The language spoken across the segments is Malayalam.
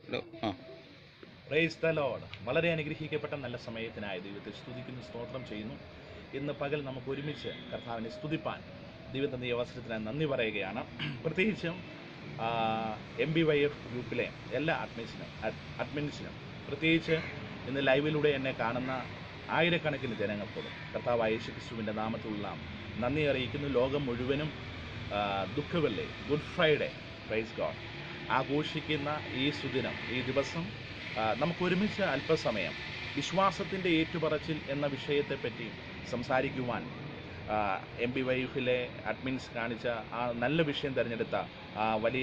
ഹലോ ആ പ്രൈസ് ദ ലോഡ് വളരെ അനുഗ്രഹിക്കപ്പെട്ട നല്ല സമയത്തിനായി ദൈവത്തെ സ്തുതിക്കുന്നു സ്തോത്രം ചെയ്യുന്നു ഇന്ന് പകൽ നമുക്ക് ഒരുമിച്ച് കർത്താവിനെ സ്തുതിപ്പാൻ ദൈവം തന്ന ഈ അവസരത്തിനായി നന്ദി പറയുകയാണ് പ്രത്യേകിച്ചും എം ബി വൈ എഫ് ഗ്രൂപ്പിലെ എല്ലാ അഡ്മിൻസിനും അഡ്മിൻസിനും പ്രത്യേകിച്ച് ഇന്ന് ലൈവിലൂടെ എന്നെ കാണുന്ന ആയിരക്കണക്കിന് ജനങ്ങൾക്കോടും കർത്താവ് യേശു ക്രിസ്തുവിൻ്റെ നാമത്തിലുള്ള നന്ദി അറിയിക്കുന്നു ലോകം മുഴുവനും ആ, ദുഃഖവെള്ളി ഗുഡ് ഫ്രൈഡേ പ്രൈസ് ഗോഡ് ആഘോഷിക്കുന്ന ഈ സുദിനം ഈ ദിവസം ആ, നമുക്ക് ഒരുമിച്ച് അല്പസമയം വിശ്വാസത്തിൻ്റെ ഏറ്റുപറച്ചിൽ എന്ന വിഷയത്തെപ്പറ്റി സംസാരിക്കുവാൻ എം ബി വൈഫിലെ അഡ്മിൻസ് കാണിച്ച ആ നല്ല വിഷയം തിരഞ്ഞെടുത്ത ആ വലിയ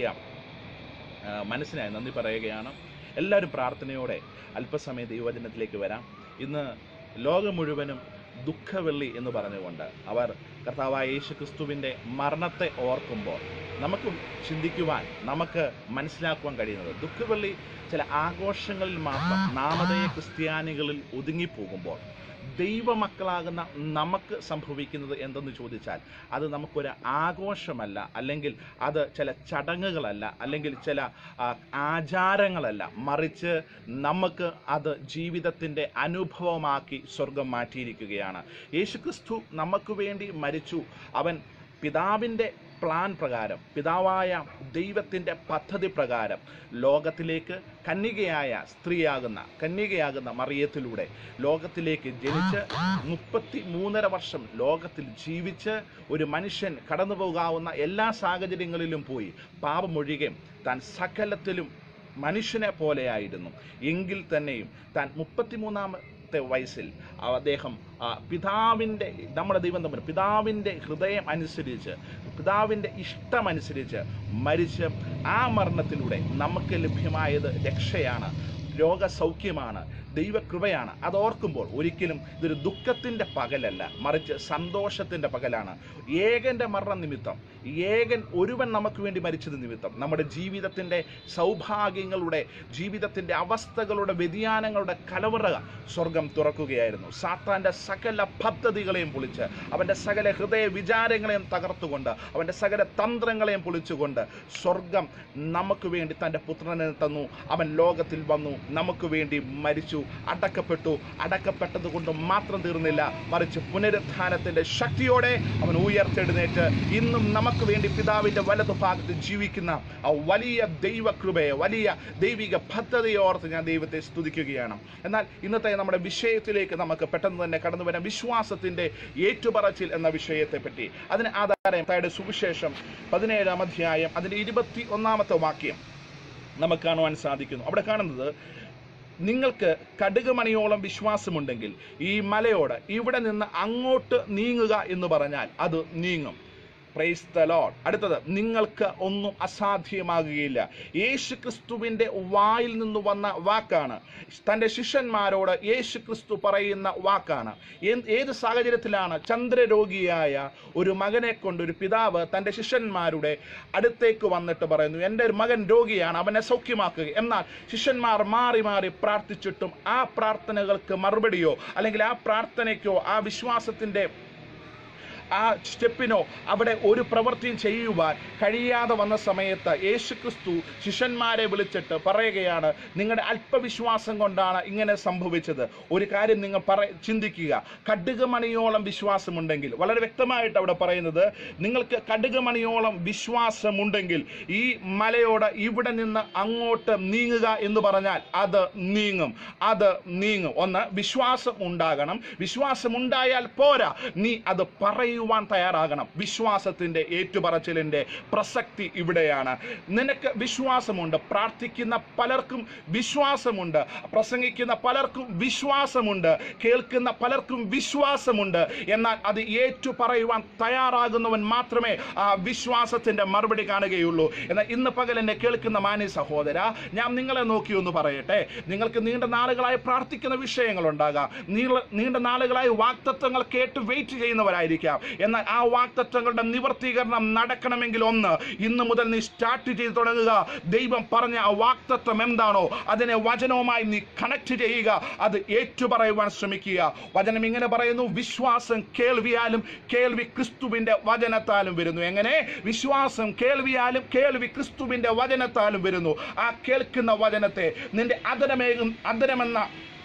ആ, മനസ്സിനായി നന്ദി പറയുകയാണ് എല്ലാവരും പ്രാർത്ഥനയോടെ അല്പസമയം ദൈവവചനത്തിലേക്ക് വരാം ഇന്ന് ലോകം മുഴുവനും ദുഃഖവെള്ളി എന്ന് പറഞ്ഞുകൊണ്ട് അവർ കർത്താവായ യേശു ക്രിസ്തുവിൻ്റെ മരണത്തെ ഓർക്കുമ്പോൾ നമുക്ക് ചിന്തിക്കുവാൻ നമുക്ക് മനസ്സിലാക്കുവാൻ കഴിയുന്നത് ദുഃഖവെള്ളി ചില ആഘോഷങ്ങളിൽ മാത്രം നാമധേയ ക്രിസ്ത്യാനികളിൽ ഒതുങ്ങിപ്പോകുമ്പോൾ ദൈവമക്കളാകുന്ന നമുക്ക് സംഭവിക്കുന്നത് എന്തെന്ന് ചോദിച്ചാൽ അത് നമുക്കൊരു ആഘോഷമല്ല അല്ലെങ്കിൽ അത് ചില ചടങ്ങുകളല്ല അല്ലെങ്കിൽ ചില ആ, ആചാരങ്ങളല്ല മറിച്ച് നമുക്ക് അത് ജീവിതത്തിൻ്റെ അനുഭവമാക്കി സ്വർഗം മാറ്റിയിരിക്കുകയാണ് യേശുക്രിസ്തു നമുക്ക് വേണ്ടി മരിച്ചു അവൻ പിതാവിൻ്റെ പ്ലാൻ പ്രകാരം പിതാവായ ദൈവത്തിൻ്റെ പദ്ധതി പ്രകാരം ലോകത്തിലേക്ക് കന്യകയായ സ്ത്രീയാകുന്ന കന്യകയാകുന്ന മറിയത്തിലൂടെ ലോകത്തിലേക്ക് ജനിച്ച് മുപ്പത്തി മൂന്നര വർഷം ലോകത്തിൽ ജീവിച്ച് ഒരു മനുഷ്യൻ കടന്നു പോകാവുന്ന എല്ലാ സാഹചര്യങ്ങളിലും പോയി പാപമൊഴികെ താൻ സകലത്തിലും മനുഷ്യനെ പോലെയായിരുന്നു എങ്കിൽ തന്നെയും താൻ മുപ്പത്തിമൂന്നാമത്തെ വയസ്സിൽ അദ്ദേഹം ആ, പിതാവിൻ്റെ നമ്മുടെ ദൈവം തമ്മിൽ പിതാവിൻ്റെ ഹൃദയം അനുസരിച്ച് പിതാവിൻ്റെ ഇഷ്ടമനുസരിച്ച് മരിച്ച് ആ മരണത്തിലൂടെ നമുക്ക് ലഭ്യമായത് രക്ഷയാണ് രോഗസൗഖ്യമാണ് ദൈവകൃപയാണ് അത് ഓർക്കുമ്പോൾ ഒരിക്കലും ഇതൊരു ദുഃഖത്തിൻ്റെ പകലല്ല മറിച്ച് സന്തോഷത്തിൻ്റെ പകലാണ് ഏകൻ്റെ മരണ നിമിത്തം ഏകൻ ഒരുവൻ നമുക്ക് വേണ്ടി മരിച്ചത് നിമിത്തം നമ്മുടെ ജീവിതത്തിൻ്റെ സൗഭാഗ്യങ്ങളുടെ ജീവിതത്തിൻ്റെ അവസ്ഥകളുടെ വ്യതിയാനങ്ങളുടെ കലവറ സ്വർഗം തുറക്കുകയായിരുന്നു സാത്താൻ്റെ സകല പദ്ധതികളെയും പൊളിച്ച് അവൻ്റെ സകല ഹൃദയ വിചാരങ്ങളെയും തകർത്തുകൊണ്ട് അവൻ്റെ സകല തന്ത്രങ്ങളെയും പൊളിച്ചുകൊണ്ട് സ്വർഗം നമുക്ക് വേണ്ടി തൻ്റെ പുത്രനെ തന്നു അവൻ ലോകത്തിൽ വന്നു നമുക്ക് വേണ്ടി മരിച്ചു അടക്കപ്പെട്ടു അടക്കപ്പെട്ടത് കൊണ്ട് മാത്രം തീർന്നില്ല മറിച്ച് പുനരുത്ഥാനത്തിൻ്റെ ശക്തിയോടെ അവൻ ഉയർത്തെഴുന്നേറ്റ് ഇന്നും നമുക്ക് വേണ്ടി പിതാവിൻ്റെ വലതുഭാഗത്ത് ജീവിക്കുന്ന ആ വലിയ ദൈവകൃപയെ വലിയ ദൈവിക പദ്ധതിയെ ഓർത്ത് ഞാൻ ദൈവത്തെ സ്തുതിക്കുകയാണ് എന്നാൽ ഇന്നത്തെ നമ്മുടെ വിഷയത്തിലേക്ക് നമുക്ക് പെട്ടെന്ന് തന്നെ കടന്നു വരാം വിശ്വാസത്തിൻ്റെ ഏറ്റുപറച്ചിൽ എന്ന വിഷയത്തെ പറ്റി അതിന് ആധാരം തായുടെ സുവിശേഷം പതിനേഴാം അധ്യായം അതിൻ്റെ ഇരുപത്തി ഒന്നാമത്തെ വാക്യം നമുക്ക് കാണുവാൻ സാധിക്കുന്നു അവിടെ കാണുന്നത് നിങ്ങൾക്ക് കടുകുമണിയോളം വിശ്വാസമുണ്ടെങ്കിൽ ഈ മലയോട് ഇവിടെ നിന്ന് അങ്ങോട്ട് നീങ്ങുക എന്ന് പറഞ്ഞാൽ അത് നീങ്ങും പ്രൈസ് ദ ലോഡ് അടുത്തത് നിങ്ങൾക്ക് ഒന്നും അസാധ്യമാകുകയില്ല യേശു ക്രിസ്തുവിൻ്റെ വായിൽ നിന്ന് വന്ന വാക്കാണ് തൻ്റെ ശിഷ്യന്മാരോട് യേശു ക്രിസ്തു പറയുന്ന വാക്കാണ് ഏത് ഏത് സാഹചര്യത്തിലാണ് ചന്ദ്രരോഗിയായ ഒരു മകനെ കൊണ്ട് ഒരു പിതാവ് തൻ്റെ ശിഷ്യന്മാരുടെ അടുത്തേക്ക് വന്നിട്ട് പറയുന്നു എൻ്റെ ഒരു മകൻ രോഗിയാണ് അവനെ സൗഖ്യമാക്കുക എന്നാൽ ശിഷ്യന്മാർ മാറി മാറി പ്രാർത്ഥിച്ചിട്ടും ആ പ്രാർത്ഥനകൾക്ക് മറുപടിയോ അല്ലെങ്കിൽ ആ പ്രാർത്ഥനയ്ക്കോ ആ വിശ്വാസത്തിൻ്റെ ആ സ്റ്റെപ്പിനോ അവിടെ ഒരു പ്രവൃത്തിയും ചെയ്യുവാൻ കഴിയാതെ വന്ന സമയത്ത് യേശുക്രിസ്തു ശിഷ്യന്മാരെ വിളിച്ചിട്ട് പറയുകയാണ് നിങ്ങളുടെ അല്പവിശ്വാസം കൊണ്ടാണ് ഇങ്ങനെ സംഭവിച്ചത് ഒരു കാര്യം നിങ്ങൾ പറ ചിന്തിക്കുക കടുകുമണിയോളം വിശ്വാസമുണ്ടെങ്കിൽ വളരെ വ്യക്തമായിട്ട് അവിടെ പറയുന്നത് നിങ്ങൾക്ക് കടുകുമണിയോളം വിശ്വാസമുണ്ടെങ്കിൽ ഈ മലയോട് ഇവിടെ നിന്ന് അങ്ങോട്ട് നീങ്ങുക എന്ന് പറഞ്ഞാൽ അത് നീങ്ങും അത് നീങ്ങും ഒന്ന് വിശ്വാസം ഉണ്ടാകണം വിശ്വാസം ഉണ്ടായാൽ പോരാ നീ അത് പറയുവാൻ തയ്യാറാകണം വിശ്വാസത്തിൻ്റെ ഏറ്റുപറച്ചിലിൻ്റെ പ്രസക്തി ഇവിടെയാണ് നിനക്ക് വിശ്വാസമുണ്ട് പ്രാർത്ഥിക്കുന്ന പലർക്കും വിശ്വാസമുണ്ട് പ്രസംഗിക്കുന്ന പലർക്കും വിശ്വാസമുണ്ട് കേൾക്കുന്ന പലർക്കും വിശ്വാസമുണ്ട് എന്നാൽ അത് ഏറ്റു പറയുവാൻ തയ്യാറാകുന്നവൻ മാത്രമേ ആ വിശ്വാസത്തിൻ്റെ മറുപടി കാണുകയുള്ളൂ എന്നാൽ ഇന്ന് പകൽ എന്നെ കേൾക്കുന്ന മാന്യ സഹോദര ഞാൻ നിങ്ങളെ നോക്കി ഒന്ന് പറയട്ടെ നിങ്ങൾക്ക് നീണ്ട നാളുകളായി പ്രാർത്ഥിക്കുന്ന വിഷയങ്ങളുണ്ടാകാം നീള നീണ്ട നാളുകളായി വാക്തത്വങ്ങൾ കേട്ട് വെയിറ്റ് ചെയ്യുന്നവരായിരിക്കാം എന്നാൽ ആ വാക്തത്വങ്ങളുടെ നിവർത്തീകരണം നടക്കണമെങ്കിൽ ഒന്ന് ഇന്ന് മുതൽ നീ സ്റ്റാർട്ട് ചെയ്ത് തുടങ്ങുക ദൈവം പറഞ്ഞ ആ വാക്തത്വം എന്താണോ അതിനെ വചനവുമായി നീ കണക്ട് ചെയ്യുക അത് ഏറ്റുപറയുവാൻ ശ്രമിക്കുക വചനം ഇങ്ങനെ പറയുന്നു വിശ്വാസം കേൾവിയാലും കേൾവി ക്രിസ്തുവിന്റെ വചനത്താലും വരുന്നു എങ്ങനെ വിശ്വാസം കേൾവിയാലും കേൾവി ക്രിസ്തുവിന്റെ വചനത്താലും വരുന്നു ആ കേൾക്കുന്ന വചനത്തെ നിന്റെ അതരമേകും അതരമെന്ന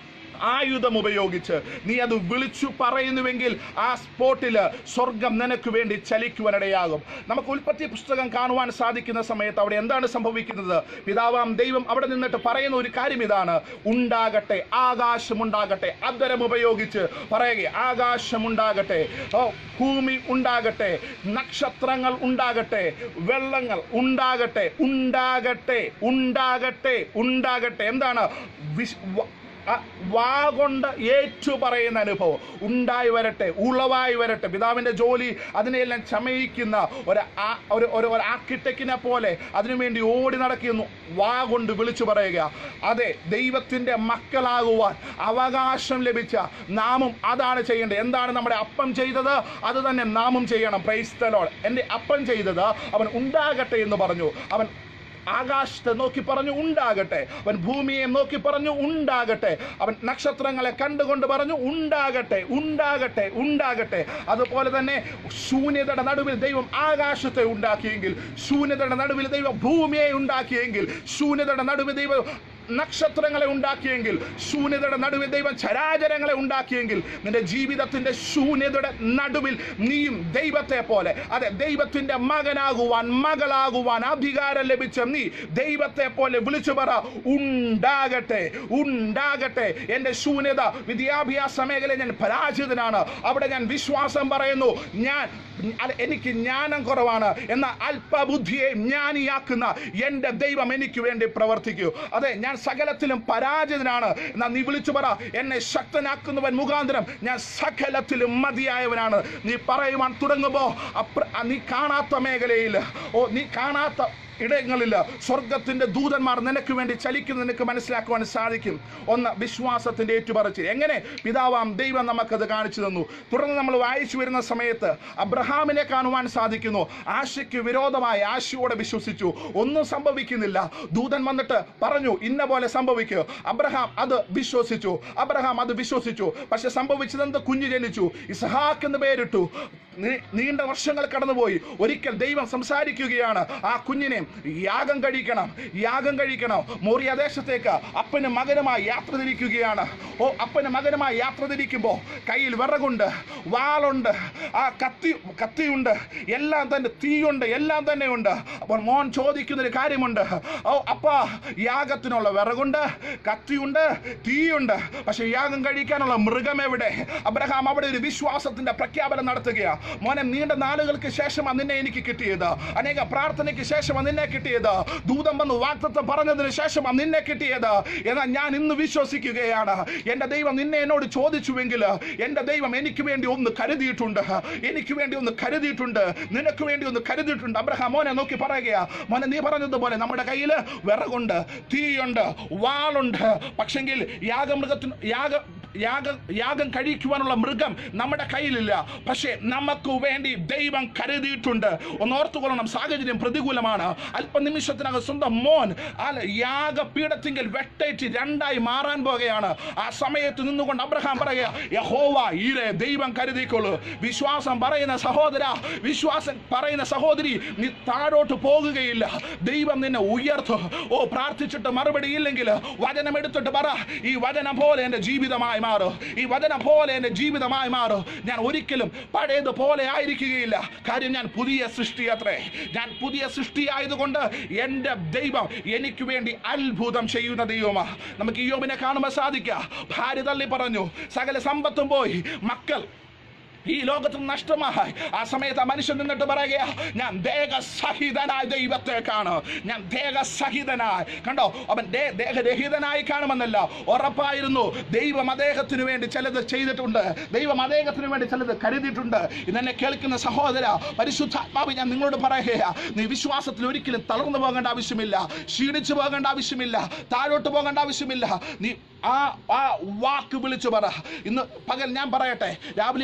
ആയുധം ഉപയോഗിച്ച് നീ അത് വിളിച്ചു പറയുന്നുവെങ്കിൽ ആ സ്പോട്ടില് സ്വർഗം നിനക്ക് വേണ്ടി ചലിക്കുവാനിടയാകും നമുക്ക് ഉൽപ്പത്തി പുസ്തകം കാണുവാൻ സാധിക്കുന്ന സമയത്ത് അവിടെ എന്താണ് സംഭവിക്കുന്നത് പിതാവാം ദൈവം അവിടെ നിന്നിട്ട് പറയുന്ന ഒരു കാര്യം ഇതാണ് ഉണ്ടാകട്ടെ ആകാശമുണ്ടാകട്ടെ അന്തരം ഉപയോഗിച്ച് പറയുക ആകാശമുണ്ടാകട്ടെ ഓ ഭൂമി ഉണ്ടാകട്ടെ നക്ഷത്രങ്ങൾ ഉണ്ടാകട്ടെ വെള്ളങ്ങൾ ഉണ്ടാകട്ടെ ഉണ്ടാകട്ടെ ഉണ്ടാകട്ടെ ഉണ്ടാകട്ടെ എന്താണ് വിശ് വ- ആ വാ കൊണ്ട് ഏറ്റു പറയുന്ന അനുഭവം ഉണ്ടായി വരട്ടെ ഉളവായി വരട്ടെ പിതാവിൻ്റെ ജോലി അതിനെയെല്ലാം ചമയിക്കുന്ന ഒരു ആ- ഒരു ഒരു ഒരു ആർക്കിടെക്റ്റിനെ പോലെ അതിനുവേണ്ടി ഓടി നടക്കുന്നു വാ കൊണ്ട് വിളിച്ചു പറയുക അതെ ദൈവത്തിൻ്റെ മക്കളാകുവാൻ അവകാശം ലഭിച്ച നാമും അതാണ് ചെയ്യേണ്ടത് എന്താണ് നമ്മുടെ അപ്പം ചെയ്തത് അത് തന്നെ നാമും ചെയ്യണം പ്രൈസ്തലോട് എൻ്റെ അപ്പം ചെയ്തത് അവൻ ഉണ്ടാകട്ടെ എന്ന് പറഞ്ഞു അവൻ ആകാശത്തെ നോക്കി പറഞ്ഞു ഉണ്ടാകട്ടെ അവൻ ഭൂമിയെ നോക്കി പറഞ്ഞു ഉണ്ടാകട്ടെ അവൻ നക്ഷത്രങ്ങളെ കണ്ടുകൊണ്ട് പറഞ്ഞു ഉണ്ടാകട്ടെ ഉണ്ടാകട്ടെ ഉണ്ടാകട്ടെ അതുപോലെ തന്നെ ശൂന്യതയുടെ നടുവിൽ ദൈവം ആകാശത്തെ ഉണ്ടാക്കിയെങ്കിൽ ശൂന്യതയുടെ നടുവിൽ ദൈവം ഭൂമിയെ ഉണ്ടാക്കിയെങ്കിൽ ശൂന്യതയുടെ നടുവിൽ ദൈവം നക്ഷത്രങ്ങളെ ഉണ്ടാക്കിയെങ്കിൽ ശൂന്യതയുടെ നടുവിൽ ദൈവം ചരാചരങ്ങളെ ഉണ്ടാക്കിയെങ്കിൽ നിന്റെ ജീവിതത്തിന്റെ ശൂന്യതയുടെ നടുവിൽ നീയും ദൈവത്തെ പോലെ അതെ ദൈവത്തിന്റെ മകനാകുവാൻ മകളാകുവാൻ അധികാരം ലഭിച്ച നീ ദൈവത്തെ പോലെ വിളിച്ചു പറ ഉണ്ടാകട്ടെ ഉണ്ടാകട്ടെ എൻ്റെ ശൂന്യത വിദ്യാഭ്യാസ മേഖലയിൽ ഞാൻ പരാജിതനാണ് അവിടെ ഞാൻ വിശ്വാസം പറയുന്നു ഞാൻ അല്ല, എനിക്ക് ജ്ഞാനം കുറവാണ് എന്ന അല്പബുദ്ധിയെ ജ്ഞാനിയാക്കുന്ന എൻ്റെ ദൈവം എനിക്ക് വേണ്ടി പ്രവർത്തിക്കൂ അതെ ഞാൻ സകലത്തിലും പരാജിതനാണ് എന്നാൽ നീ വിളിച്ചു പറ എന്നെ ശക്തനാക്കുന്നവൻ മുഖാന്തരം ഞാൻ സകലത്തിലും മതിയായവനാണ് നീ പറയുവാൻ തുടങ്ങുമ്പോൾ അപ്ര നീ കാണാത്ത മേഖലയിൽ ഓ നീ കാണാത്ത ഇടങ്ങളിൽ സ്വർഗത്തിന്റെ ദൂതന്മാർ നിനക്ക് വേണ്ടി ചലിക്കുന്നത് നിനക്ക് മനസ്സിലാക്കുവാൻ സാധിക്കും ഒന്ന് വിശ്വാസത്തിന്റെ ഏറ്റുപറച്ചിൽ എങ്ങനെ പിതാവാം ദൈവം നമുക്കത് കാണിച്ചു തന്നു തുടർന്ന് നമ്മൾ വായിച്ചു വരുന്ന സമയത്ത് അബ്രഹാമിനെ കാണുവാൻ സാധിക്കുന്നു ആശയ്ക്ക് വിരോധമായി ആശയോടെ വിശ്വസിച്ചു ഒന്നും സംഭവിക്കുന്നില്ല ദൂതൻ വന്നിട്ട് പറഞ്ഞു ഇന്ന പോലെ സംഭവിക്കൂ അബ്രഹാം അത് വിശ്വസിച്ചു അബ്രഹാം അത് വിശ്വസിച്ചു പക്ഷെ സംഭവിച്ചതെന്ത് കുഞ്ഞ് ജനിച്ചു ഇസഹാക്ക് എന്ന് പേരിട്ടു നീ- നീണ്ട വർഷങ്ങൾ കടന്നുപോയി ഒരിക്കൽ ദൈവം സംസാരിക്കുകയാണ് ആ കുഞ്ഞിനെ യാഗം കഴിക്കണം യാഗം കഴിക്കണം മോറിയ ദേശത്തേക്ക് അപ്പന് മകനുമായി യാത്ര തിരിക്കുകയാണ് ഓ അപ്പന് മകനുമായി യാത്ര തിരിക്കുമ്പോൾ കയ്യിൽ വിറകുണ്ട് വാളുണ്ട് ആ കത്തി കത്തിയുണ്ട് എല്ലാം തന്നെ തീയുണ്ട് എല്ലാം തന്നെ ഉണ്ട് അപ്പോൾ മോൻ ചോദിക്കുന്നൊരു കാര്യമുണ്ട് ഓ അപ്പ യാഗത്തിനുള്ള വിറകുണ്ട് കത്തിയുണ്ട് തീയുണ്ട് പക്ഷെ യാഗം കഴിക്കാനുള്ള മൃഗം എവിടെ അബ്രഹാം അവിടെ ഒരു വിശ്വാസത്തിന്റെ പ്രഖ്യാപനം നടത്തുകയാ മോനെ നീണ്ട നാളുകൾക്ക് ശേഷമാണ് നിന്നെ എനിക്ക് കിട്ടിയത് അനേക പ്രാർത്ഥനയ്ക്ക് ശേഷമാണ് നിന്നെ കിട്ടിയത് ദൂതം വന്ന് വാക്തത്വം പറഞ്ഞതിന് ശേഷമാണ് നിന്നെ കിട്ടിയത് എന്നാൽ ഞാൻ ഇന്ന് വിശ്വസിക്കുകയാണ് എൻ്റെ ദൈവം നിന്നെ എന്നോട് ചോദിച്ചുവെങ്കിൽ എൻ്റെ ദൈവം എനിക്ക് വേണ്ടി ഒന്ന് കരുതിയിട്ടുണ്ട് എനിക്ക് വേണ്ടി ഒന്ന് കരുതിയിട്ടുണ്ട് നിനക്ക് വേണ്ടി ഒന്ന് കരുതിയിട്ടുണ്ട് അബ്രഹാം മോനെ നോക്കി പറയുകയാ മോനെ നീ പറഞ്ഞതുപോലെ നമ്മുടെ കയ്യിൽ വിറകുണ്ട് തീയുണ്ട് വാളുണ്ട് പക്ഷെങ്കിൽ യാഗമൃഗത്തിന് യാഗ യാഗ യാഗം കഴിക്കുവാനുള്ള മൃഗം നമ്മുടെ കയ്യിലില്ല പക്ഷേ നമുക്ക് വേണ്ടി ദൈവം കരുതിയിട്ടുണ്ട് ഒന്ന് ഓർത്തുകൊള്ളണം സാഹചര്യം പ്രതികൂലമാണ് അല്പനിമിഷത്തിനകം സ്വന്തം മോൻ ആ യാഗപീഠത്തിങ്കിൽ വെട്ടേറ്റ് രണ്ടായി മാറാൻ പോകുകയാണ് ആ സമയത്ത് നിന്നുകൊണ്ട് അബ്രഹാം പറയുക യഹോവ ഈരെ ദൈവം കരുതിക്കൊള്ളു വിശ്വാസം പറയുന്ന സഹോദര വിശ്വാസം പറയുന്ന സഹോദരി നീ താഴോട്ട് പോകുകയില്ല ദൈവം നിന്നെ ഉയർത്തും ഓ പ്രാർത്ഥിച്ചിട്ട് മറുപടി ഇല്ലെങ്കിൽ വചനം എടുത്തിട്ട് പറ ഈ വചനം പോലെ എൻ്റെ ജീവിതമായി മാറും ഈ വചനം പോലെ എൻ്റെ ജീവിതമായി മാറും ഞാൻ ഒരിക്കലും പഴയതുപോലെ ആയിരിക്കുകയില്ല കാര്യം ഞാൻ പുതിയ സൃഷ്ടി അത്രേ ഞാൻ പുതിയ സൃഷ്ടി ആയതുകൊണ്ട് എൻ്റെ ദൈവം എനിക്ക് വേണ്ടി അത്ഭുതം ചെയ്യുന്ന ദൈവമാ നമുക്ക് ഈ യോബിനെ കാണുമ്പോൾ സാധിക്കുക ഭാര്യ തള്ളി പറഞ്ഞു സകല സമ്പത്തും പോയി മക്കൾ ഈ ലോകത്തും നഷ്ടമായി ആ സമയത്ത് ആ മനുഷ്യൻ നിന്നിട്ട് പറയുക ഞാൻ ദേഹസഹിതനായ ദൈവത്തെ കാണും ഞാൻ ദേഹസഹിതനായി കണ്ടോ അവൻ ദേ- ദേഹരഹിതനായി കാണുമെന്നല്ല ഉറപ്പായിരുന്നു ദൈവം അദ്ദേഹത്തിന് വേണ്ടി ചിലത് ചെയ്തിട്ടുണ്ട് ദൈവം അദ്ദേഹത്തിന് വേണ്ടി ചിലത് കരുതിയിട്ടുണ്ട് ഇതെന്നെ കേൾക്കുന്ന സഹോദര പരിശുദ്ധാത്മാവ് ഞാൻ നിങ്ങളോട് പറയുക നീ വിശ്വാസത്തിൽ ഒരിക്കലും തളർന്നു പോകേണ്ട ആവശ്യമില്ല ക്ഷീണിച്ചു പോകേണ്ട ആവശ്യമില്ല താഴോട്ട് പോകേണ്ട ആവശ്യമില്ല നീ ആ ആ വാക്ക് വിളിച്ചു പറ ഇന്ന് പകൽ ഞാൻ പറയട്ടെ രാവിലെ എണ്ണിച്ച് പ്രാർത്ഥന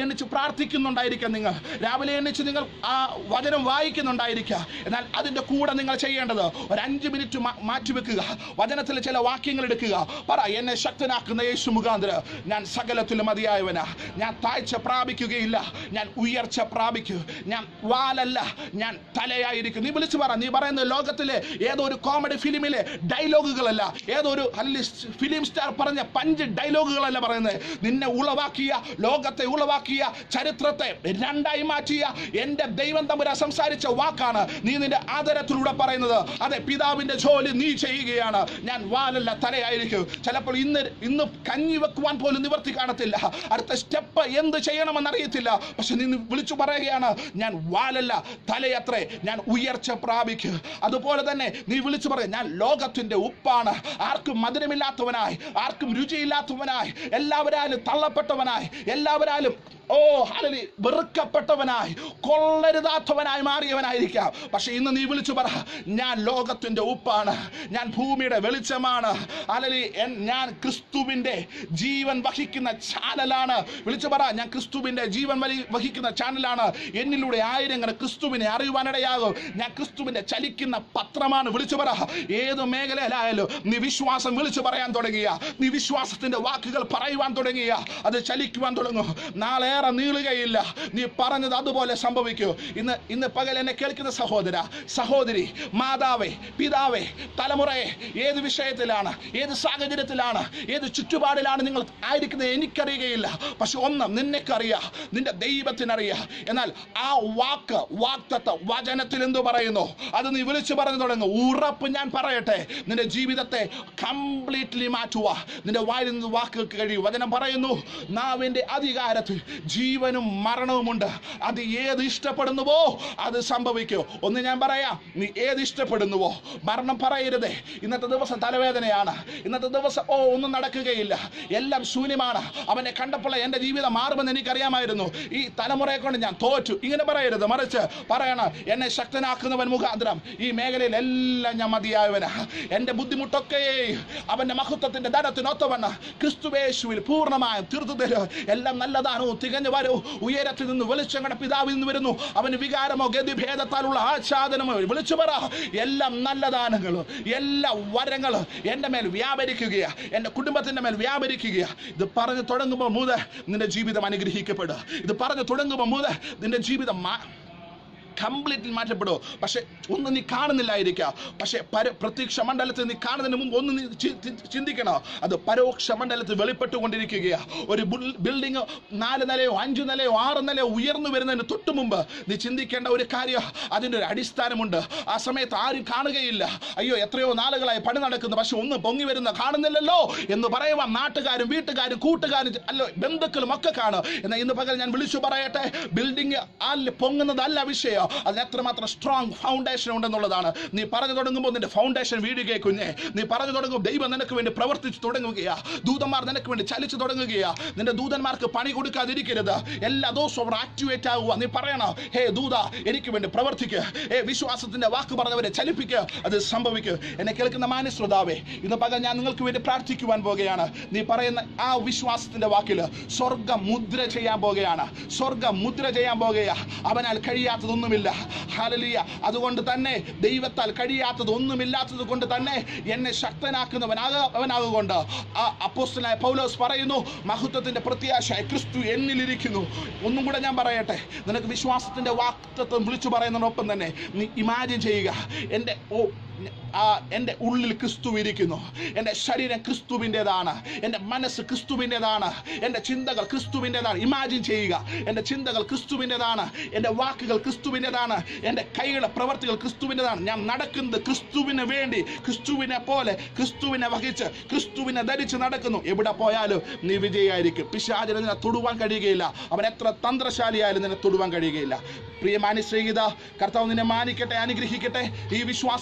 പ്രാർത്ഥിക്കുന്നുണ്ടായിരിക്കാം നിങ്ങൾ രാവിലെ എണ്ണിച്ച് നിങ്ങൾ ആ വചനം വായിക്കുന്നുണ്ടായിരിക്കുക എന്നാൽ അതിൻ്റെ കൂടെ നിങ്ങൾ ചെയ്യേണ്ടത് ഒരു അഞ്ച് മിനിറ്റ് മാ- മാറ്റിവെക്കുക വചനത്തിലെ ചില വാക്യങ്ങൾ എടുക്കുക പറ എന്നെ ശക്തനാക്കുന്ന യേശു മുഖാന്തരം ഞാൻ സകലത്തിലും മതിയായവനാ ഞാൻ താഴ്ച പ്രാപിക്കുകയില്ല ഞാൻ ഉയർച്ച പ്രാപിക്കൂ ഞാൻ വാലല്ല ഞാൻ തലയായിരിക്കും നീ വിളിച്ചു പറ നീ പറയുന്നത് ലോകത്തിലെ ഏതോ ഒരു കോമഡി ഫിലിമിലെ ഡയലോഗുകളല്ല ഏതോ ഒരു ഫിലിം സ്റ്റാർ പറഞ്ഞ പഞ്ച് ഡയലോഗുകളല്ല പറയുന്നത് നിന്നെ ഉളവാക്കിയ ലോകത്തെ ഉളവാക്കിയ ചരിത്രത്തെ രണ്ടായി മാറ്റിയ എൻ്റെ ദൈവം തമ്പുര സംസാരിച്ച വാക്കാണ് നീ നിന്റെ ആദരത്തിലൂടെ പറയുന്നത് അതെ പിതാവിന്റെ ജോലി നീ ചെയ്യുകയാണ് ഞാൻ വാലല്ല തലയായിരിക്കും ചിലപ്പോൾ ഇന്ന് ഇന്ന് കഞ്ഞി വെക്കുവാൻ പോലും നിവർത്തി കാണത്തില്ല അടുത്ത സ്റ്റെപ്പ് എന്ത് ചെയ്യണമെന്ന് അറിയത്തില്ല പക്ഷെ നീ വിളിച്ചു പറയുകയാണ് ഞാൻ വാലല്ല തലയത്രേ ഞാൻ ഉയർച്ച പ്രാപിക്കും അതുപോലെ തന്നെ നീ വിളിച്ചു പറയും ഞാൻ ലോകത്തിന്റെ ഉപ്പാണ് ആർക്കും മധുരമില്ലാത്തവനായി ആർക്കും രുചിയില്ലാത്തവനായി എല്ലാവരാലും തള്ളപ്പെട്ടവനായി എല്ലാവരാലും ഓ ഹലലി വെറുക്കപ്പെട്ടവനായി കൊള്ളരുതാത്തവനായി മാറിയവനായിരിക്കാം പക്ഷെ ഇന്ന് നീ വിളിച്ചു പറ ഞാൻ ലോകത്തിന്റെ ഉപ്പാണ് ഞാൻ ഭൂമിയുടെ വെളിച്ചമാണ് ഹലലി എൻ- ഞാൻ ക്രിസ്തുവിന്റെ ജീവൻ വഹിക്കുന്ന ചാനലാണ് വിളിച്ചു പറ ഞാൻ ക്രിസ്തുവിന്റെ ജീവൻ വലി വഹിക്കുന്ന ചാനലാണ് എന്നിലൂടെ ആയിരങ്ങൾ ക്രിസ്തുവിനെ അറിയുവാനിടയാകും ഞാൻ ക്രിസ്തുവിന്റെ ചലിക്കുന്ന പത്രമാണ് വിളിച്ചു പറ ഏത് മേഖലയിലായാലും നീ വിശ്വാസം വിളിച്ചു പറയാൻ തുടങ്ങിയ നീ വിശ്വാസത്തിന്റെ വാക്കുകൾ പറയുവാൻ തുടങ്ങിയ അത് ചലിക്കുവാൻ തുടങ്ങും നാളേറെ നീളുകയില്ല നീ പറഞ്ഞത് അതുപോലെ സംഭവിക്കൂ ഇന്ന് ഇന്ന് പകൽ എന്നെ കേൾക്കുന്ന സഹോദര സഹോദരി മാതാവേ പിതാവേ തലമുറയെ ഏത് വിഷയത്തിലാണ് ഏത് സാഹചര്യത്തിലാണ് ഏത് ചുറ്റുപാടിലാണ് നിങ്ങൾ ആയിരിക്കുന്നത് എനിക്കറിയുകയില്ല പക്ഷെ ഒന്ന് നിന്നെക്കറിയാം നിന്റെ ദൈവത്തിനറിയാം എന്നാൽ ആ വാക്ക് വാക്തത്വ വചനത്തിൽ എന്തു പറയുന്നു അത് നീ വിളിച്ചു പറഞ്ഞു തുടങ്ങും ഉറപ്പ് ഞാൻ പറയട്ടെ നിന്റെ ജീവിതത്തെ കംപ്ലീറ്റ്ലി മാറ്റുക നിന്റെ വായിൽ നിന്ന് വാക്കുകൾക്ക് കഴിയും വചനം പറയുന്നു നാവിന്റെ അധികാരത്തിൽ ജീവനും മരണവുമുണ്ട് അത് ഏത് ഇഷ്ടപ്പെടുന്നുവോ അത് സംഭവിക്കൂ ഒന്ന് ഞാൻ പറയാം നീ ഏത് ഇഷ്ടപ്പെടുന്നുവോ മരണം പറയരുതേ ഇന്നത്തെ ദിവസം തലവേദനയാണ് ഇന്നത്തെ ദിവസം ഓ ഒന്നും നടക്കുകയില്ല എല്ലാം ശൂന്യമാണ് അവനെ കണ്ടപ്പോൾ എൻ്റെ ജീവിതം മാറുമെന്ന് എനിക്കറിയാമായിരുന്നു ഈ തലമുറയെ കൊണ്ട് ഞാൻ തോറ്റു ഇങ്ങനെ പറയരുത് മറിച്ച് പറയണം എന്നെ ശക്തനാക്കുന്നവൻ മുഖാന്തരം ഈ മേഖലയിൽ എല്ലാം ഞാൻ മതിയായവനാ എൻ്റെ ബുദ്ധിമുട്ടൊക്കെ അവൻ്റെ മഹത്വത്തിൻ്റെ ധനത്തിനൊത്തവണ്ണ ക്രിസ്തുവേശുവിൽ പൂർണ്ണമായും തീർത്തു തരും എല്ലാം നല്ലതാണോ തികഞ്ഞു വരൂ ഉയരത്തിൽ നിന്ന് വെളിച്ചം കണ്ട പിതാവിൽ നിന്ന് വരുന്നു അവന് വികാരമോ ഗതിഭേദത്താലുള്ള ആച്ഛാദനമോ വിളിച്ചു പറ എല്ലാം നല്ലദാനങ്ങളും എല്ലാ വരങ്ങളും എൻ്റെ മേൽ വ്യാപരിക്കുകയാ എൻ്റെ കുടുംബത്തിൻ്റെ മേൽ വ്യാപരിക്കുകയാ ഇത് പറഞ്ഞു തുടങ്ങുമ്പോൾ മുതൽ നിന്റെ ജീവിതം അനുഗ്രഹിക്കപ്പെടുക ഇത് പറഞ്ഞു തുടങ്ങുമ്പോൾ മുതൽ നിന്റെ ജീവിതം മാ കംപ്ലീറ്റ്ലി മാറ്റപ്പെടുമോ പക്ഷെ ഒന്നും നീ കാണുന്നില്ലായിരിക്കാം പക്ഷെ പര പ്രത്യക്ഷ മണ്ഡലത്തിൽ നീ കാണുന്നതിന് മുമ്പ് ഒന്ന് നീ ചി- ചി- ചിന്തിക്കണോ അത് പരോക്ഷ മണ്ഡലത്തിൽ വെളിപ്പെട്ടുകൊണ്ടിരിക്കുകയാ ഒരു ബിൽഡിംഗ് നാല് നിലയോ അഞ്ചു നിലയോ ആറ് നിലയോ ഉയർന്നു വരുന്നതിന് തൊട്ട് മുമ്പ് നീ ചിന്തിക്കേണ്ട ഒരു കാര്യം അതിൻ്റെ ഒരു അടിസ്ഥാനമുണ്ട് ആ സമയത്ത് ആരും കാണുകയില്ല അയ്യോ എത്രയോ നാളുകളായി പണി നടക്കുന്നു പക്ഷെ ഒന്നും പൊങ്ങി വരുന്ന കാണുന്നില്ലല്ലോ എന്ന് പറയുവാൻ നാട്ടുകാരും വീട്ടുകാരും കൂട്ടുകാരും അല്ലോ ബന്ധുക്കളും ഒക്കെ കാണും എന്നാൽ ഇന്ന് പകൽ ഞാൻ വിളിച്ചു പറയട്ടെ ബിൽഡിംഗ് അല്ല പൊങ്ങുന്നതല്ല വിഷയം അതിന് എത്രമാത്രം സ്ട്രോങ് ഫൗണ്ടേഷൻ ഉണ്ടെന്നുള്ളതാണ് നീ പറഞ്ഞു തുടങ്ങുമ്പോൾ നിന്റെ ഫൗണ്ടേഷൻ വീഴുകയെ കുഞ്ഞെ നീ പറഞ്ഞു തുടങ്ങും ദൈവം നിനക്ക് വേണ്ടി പ്രവർത്തിച്ചു തുടങ്ങുകയാ ദൂതന്മാർ നിനക്ക് വേണ്ടി ചലിച്ചു തുടങ്ങുകയാ നിന്റെ ദൂതന്മാർക്ക് പണി കൊടുക്കാതിരിക്കരുത് എല്ലാ ദിവസവും അവർ ആക്ടിവേറ്റ് ആകുക നീ പറയണം ഹേ ദൂത എനിക്ക് വേണ്ടി പ്രവർത്തിക്കുക ഹേ വിശ്വാസത്തിന്റെ വാക്ക് പറഞ്ഞവരെ ചലിപ്പിക്കുക അത് സംഭവിക്കുക എന്നെ കേൾക്കുന്ന മാനശ്രോതാവേ ഇന്ന് പകൽ ഞാൻ നിങ്ങൾക്ക് വേണ്ടി പ്രാർത്ഥിക്കുവാൻ പോകുകയാണ് നീ പറയുന്ന ആ വിശ്വാസത്തിന്റെ വാക്കിൽ സ്വർഗം മുദ്ര ചെയ്യാൻ പോകുകയാണ് സ്വർഗം മുദ്ര ചെയ്യാൻ പോകുകയാ അവനാൽ കഴിയാത്തതൊന്നുമില്ല ഹലലിയ അതുകൊണ്ട് തന്നെ ദൈവത്താൽ കഴിയാത്തത് ഒന്നുമില്ലാത്തത് കൊണ്ട് തന്നെ എന്നെ ശക്തനാക്കുന്നവനാക അവനാകുകൊണ്ട് ആ അപ്പോസ്റ്റലായ പൗലോസ് പറയുന്നു മഹത്വത്തിന്റെ പ്രത്യാശ ക്രിസ്തു എന്നിലിരിക്കുന്നു ഒന്നും കൂടെ ഞാൻ പറയട്ടെ നിനക്ക് വിശ്വാസത്തിന്റെ വാക്തത്വം വിളിച്ചു പറയുന്നതിനൊപ്പം തന്നെ നീ ഇമാജിൻ ചെയ്യുക എൻ്റെ ഓ ആ എൻ്റെ ഉള്ളിൽ ക്രിസ്തു ഇരിക്കുന്നു എൻ്റെ ശരീരം ക്രിസ്തുവിൻ്റെതാണ് എൻ്റെ മനസ്സ് ക്രിസ്തുവിൻ്റെതാണ് എൻ്റെ ചിന്തകൾ ക്രിസ്തുവിൻ്റെതാണ് ഇമാജിൻ ചെയ്യുക എൻ്റെ ചിന്തകൾ ക്രിസ്തുവിൻ്റെതാണ് എൻ്റെ വാക്കുകൾ ക്രിസ്തുവിൻ്റെതാണ് എൻ്റെ കൈകളുടെ പ്രവർത്തികൾ ക്രിസ്തുവിൻ്റെതാണ് ഞാൻ നടക്കുന്നത് ക്രിസ്തുവിന് വേണ്ടി ക്രിസ്തുവിനെ പോലെ ക്രിസ്തുവിനെ വഹിച്ച് ക്രിസ്തുവിനെ ധരിച്ച് നടക്കുന്നു എവിടെ പോയാലും നീ വിജയായിരിക്കും പിശാചിനെ നിന്നെ തൊടുവാൻ കഴിയുകയില്ല അവൻ എത്ര തന്ത്രശാലിയായാലും നിന്നെ തൊടുവാൻ കഴിയുകയില്ല പ്രിയമാനി ശ്രീഗീത കർത്താവ് നിന്നെ മാനിക്കട്ടെ അനുഗ്രഹിക്കട്ടെ ഈ വിശ്വാസത്തിന്റെ വാക്ക്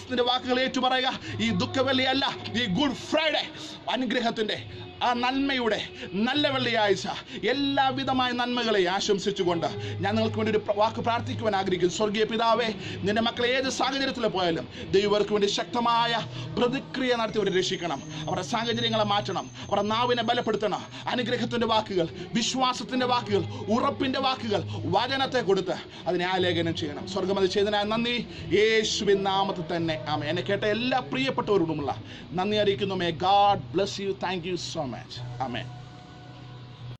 വാക്കുകൾ ഏറ്റുപറയുക ഈ ദുഃഖവെള്ളിയല്ല ഈ ഗുഡ് ഫ്രൈഡേ അനുഗ്രഹത്തിന്റെ ആ നന്മയുടെ നല്ല വെള്ളിയാഴ്ച എല്ലാവിധമായ നന്മകളെ ആശംസിച്ചുകൊണ്ട് ഞാൻ നിങ്ങൾക്ക് വേണ്ടി ഒരു പ്ര- വാക്ക് പ്രാർത്ഥിക്കുവാൻ ആഗ്രഹിക്കുന്നു സ്വർഗീയ പിതാവേ നിന്റെ മക്കളെ ഏത് സാഹചര്യത്തിൽ പോയാലും ദൈവർക്ക് വേണ്ടി ശക്തമായ പ്രതിക്രിയ നടത്തി അവരെ രക്ഷിക്കണം അവരുടെ സാഹചര്യങ്ങളെ മാറ്റണം അവരുടെ നാവിനെ ബലപ്പെടുത്തണം അനുഗ്രഹത്തിന്റെ വാക്കുകൾ വിശ്വാസത്തിന്റെ വാക്കുകൾ ഉറപ്പിന്റെ വാക്കുകൾ വചനത്തെ കൊടുത്ത് അതിനെ ആലേഖനം ചെയ്യണം സ്വർഗം അത് ചെയ്തതിനായ നന്ദി യേശുവിൻ നാമത്തിൽ തന്നെ ആമ എന്നെ കേട്ട എല്ലാ പ്രിയപ്പെട്ടവരോടുമുള്ള നന്ദി അറിയിക്കുന്നു may God bless you thank you so much ആമേ